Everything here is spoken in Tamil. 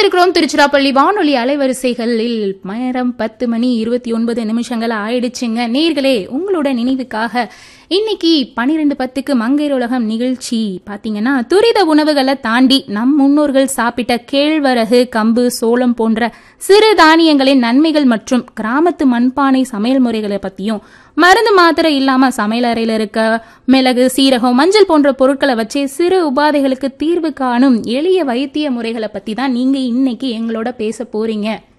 இணைந்திருக்கிறோம் திருச்சிராப்பள்ளி வானொலி அலைவரிசைகளில் நேரம் பத்து மணி இருபத்தி ஒன்பது நிமிஷங்கள் ஆயிடுச்சுங்க நேர்களே உங்களோட நினைவுக்காக இன்னைக்கு பனிரெண்டு பத்துக்கு மங்கையர் உலகம் நிகழ்ச்சி பாத்தீங்கன்னா துரித உணவுகளை தாண்டி நம் முன்னோர்கள் சாப்பிட்ட கேழ்வரகு கம்பு சோளம் போன்ற சிறு தானியங்களின் நன்மைகள் மற்றும் கிராமத்து மண்பானை சமையல் முறைகளை பத்தியும் மருந்து மாத்திரை இல்லாம சமையல் அறையில இருக்க மிளகு சீரகம் மஞ்சள் போன்ற பொருட்களை வச்சே சிறு உபாதைகளுக்கு தீர்வு காணும் எளிய வைத்திய முறைகளை பத்தி தான் நீங்க இன்னைக்கு எங்களோட பேச போறீங்க